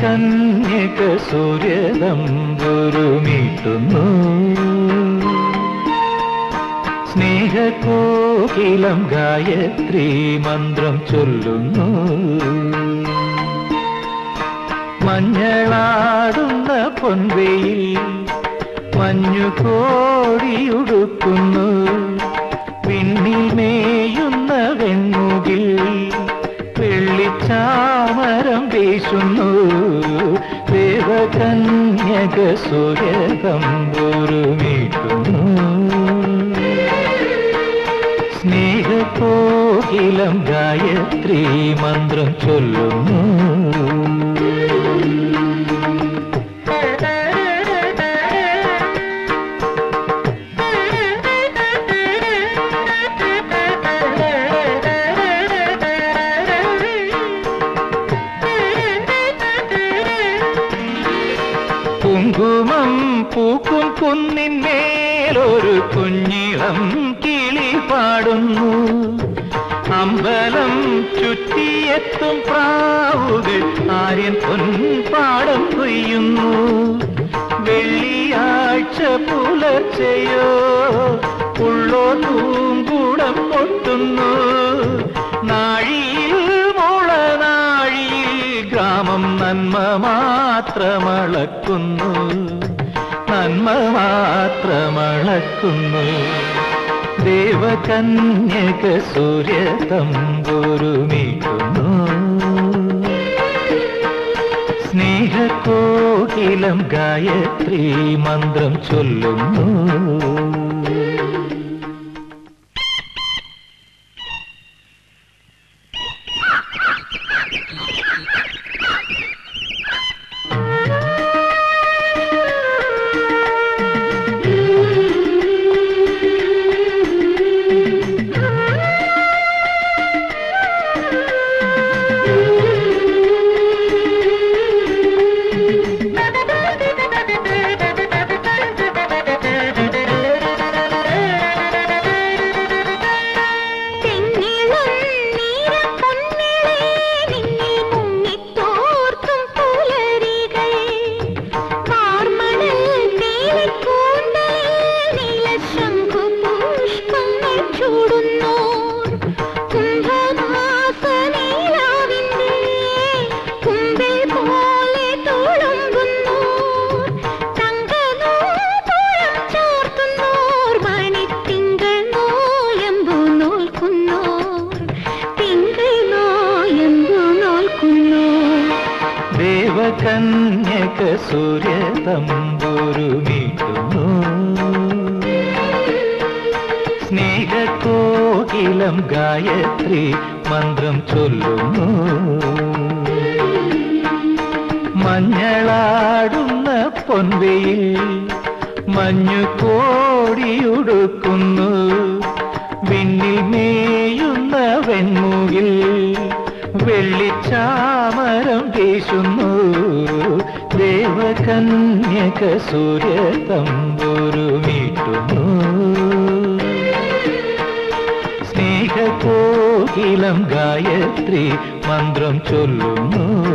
ദേവകന്യക സൂര്യതമ്പുരുമീട്ടുന്നു സ്നേഹകോകിലം ഗായത്രി മന്ത്രം ചൊല്ലുന്നു മഞ്ഞളാടുന്ന പൊൻവെയിൽ മഞ്ഞു കോടിയുടുക്കുന്നു വിണ്ണിൽ മേയുന്ന വെണ്ണുകിൽ വെള്ളിച്ചാമരം വീശുന്നു ദേവകന്യക സൂര്യതമ്പുരുമീട്ടുന്നു സ്നേഹകോകിലം ഗായത്രി മന്ത്രം ചൊല്ലുന്നു കുങ്കുമം പൂക്കും കുന്നിന്മേലൊരു കുഞ്ഞിളം കിളി പാടുന്നു അമ്പലം ചുറ്റിയെത്തും പ്രാവുകൾ ആര്യൻ പൊൻപാടം കൊയ്യുന്നു വെള്ളിയാഴ്ച പുലർച്ചയോ ഉള്ളോ തൂങ്കൂടം പൊട്ടുന്നു നാഴിയിൽ മുളനാഴിയിൽ ഗ്രാമം നന്മ മാത്രമളക്കുന്നു നന്മ മാത്രമളക്കുന്നു ദേവകന്യക സൂര്യ തമ്പുരുമീട്ടുന്നു സ്നേഹകോകിലം ഗായത്രി മന്ത്രം ചൊല്ലുന്നു തെങ്ങിളം നീലപ്പൊന്നിളേ നിന്നിൽ മുങ്ങിത്തോർത്തും പുലരികൾ. കാർമണൽ നീലക്കൂന്തലിൽ നീലശംഖുപുഷ്പങ്ങൾ ചൂടുന്നോർ. കുംഭമാസനീലാവിന്റെ കുമ്പിൾ പോലെ തുളുമ്പുന്നോർ. തങ്കനൂപുരം ചാർത്തുന്നോർ മണിത്തിങ്കൾ നോയമ്പു നോൽക്കുന്നോർ തിങ്കൾ നോയമ്പു നോൽക്കുന്നോർ ദേവകന്യക സൂര്യ തമ്പുരുമീട്ടുന്നു സ്നേഹകോകിലം ഗായത്രി മന്ത്രം ചൊല്ലുന്നു മഞ്ഞളാടുന്ന പൊൻവെയിൽ മഞ്ഞു കോടിയുടുക്കുന്നു വിണ്ണിൽ മേയുന്ന വെൺമുകിൽ വെള്ളിച്ചാമരം വീശുന്നു ദേവകന്യക സൂര്യ തമ്പുരുമീട്ടുന്നു സ്നേഹകോകിലം ഗായത്രി മന്ത്രം ചൊല്ലുന്നു